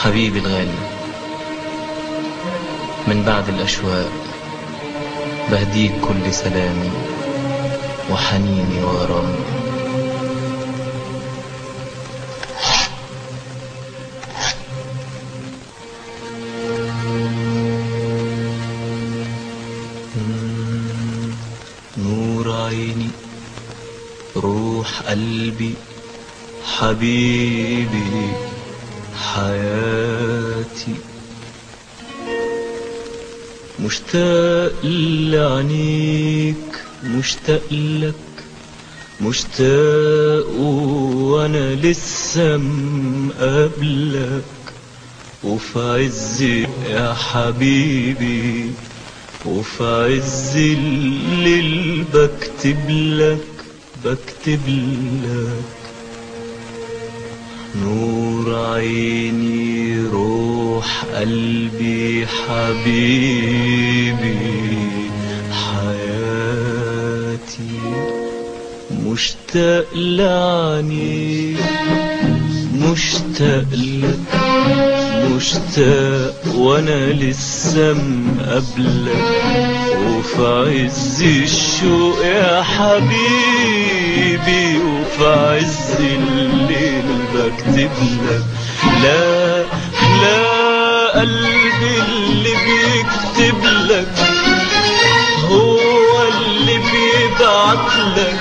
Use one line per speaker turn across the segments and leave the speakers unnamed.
حبيبي الغالي من بعد الأشواق بهديك كل سلامي وحنيني وغرامي نور عيني روح قلبي حبيبي حياتي مشتاق لعينيك مشتاق لك مشتاق وانا لسه مقابلك وفي عزي يا حبيبي وفي عز الليل بكتب لك بكتب لك نور عيني روح قلبي حبيبي حياتي مشتاق لعنيك مشتاق لك مشتاق وانا لسه مقابلك وفي عز الشوق يا حبيبي وفي عز الليل بكتب لك لا لا قلبي اللي بيكتب لك هو اللي بيبعت لك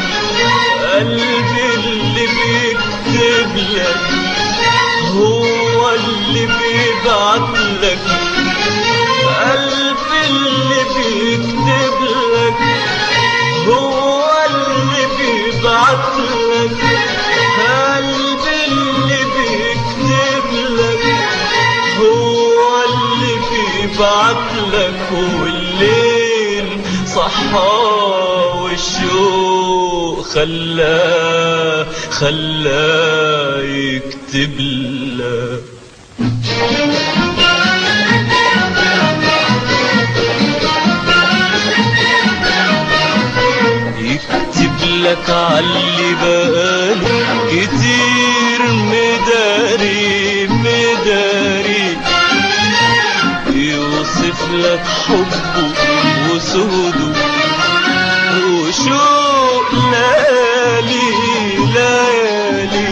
قلبي اللي بيكتب لك هو اللي بيبعت لك قلبي اللي بيكتب لك هو اللي بيبعت لك قلبي اللي بيكتب لك هو اللي بيبعت لك والليل صحى والشوق خلاه خلاه يكتب لك يكتب لك عاللي بقاله كتير مداري مداري يوصف لك حبه وسوده وشوق ليالي ليالي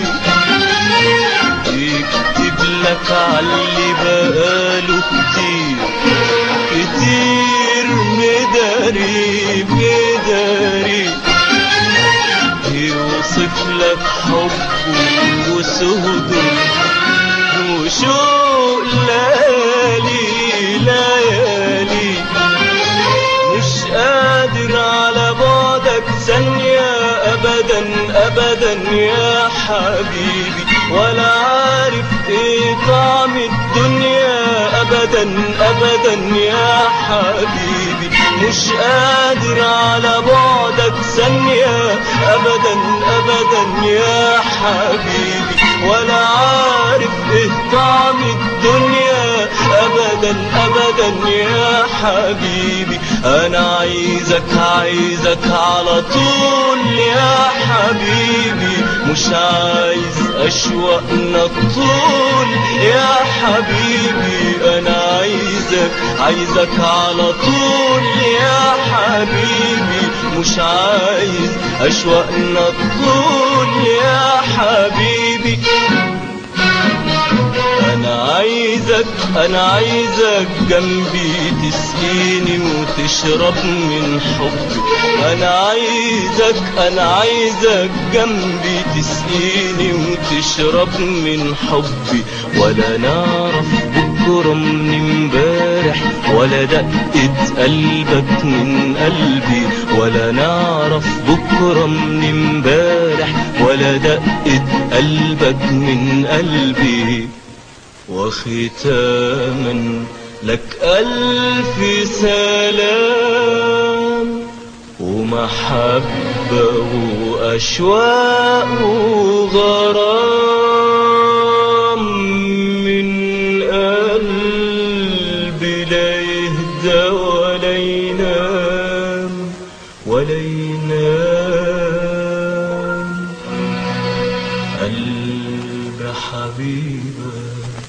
يكتب لك عاللي بقاله كتير كتير مداري مداري يوصف لك حبه وسهده وشوق ليالي ليالي مش قادر على بعدك ثانية أبدا أبدا يا حبيبي ولا عارف ايه طعم الدنيا أبدا أبدا يا حبيبي مش قادر على بعدك ثانية أبدا أبدا يا حبيبي ولا عارف ايه طعم الدنيا أبدا أبدا يا حبيبي أنا عايزك عايزك على طول يا حبيبي مش عايز أشواقنا طول يا حبيبي أنا عايزك عايزك على طول يا حبيبي مش عايز أشواقنا طول يا حبيبي انا عايزك انا عايزك جنبي تسقيني وتشرب من حبي انا عايزك انا عايزك جنبي تسقيني وتشرب من حبي ولا نعرف بكرة من امبارح ولا دقة قلبك من قلبي ولا نعرف بكرة من امبارح ولا دقة قلبك من قلبي وختاما لك ألف سلام ومحبة وأشواق وغرام من قلبي لا يهدى ولا ينام ولا ينام قلب حبيبك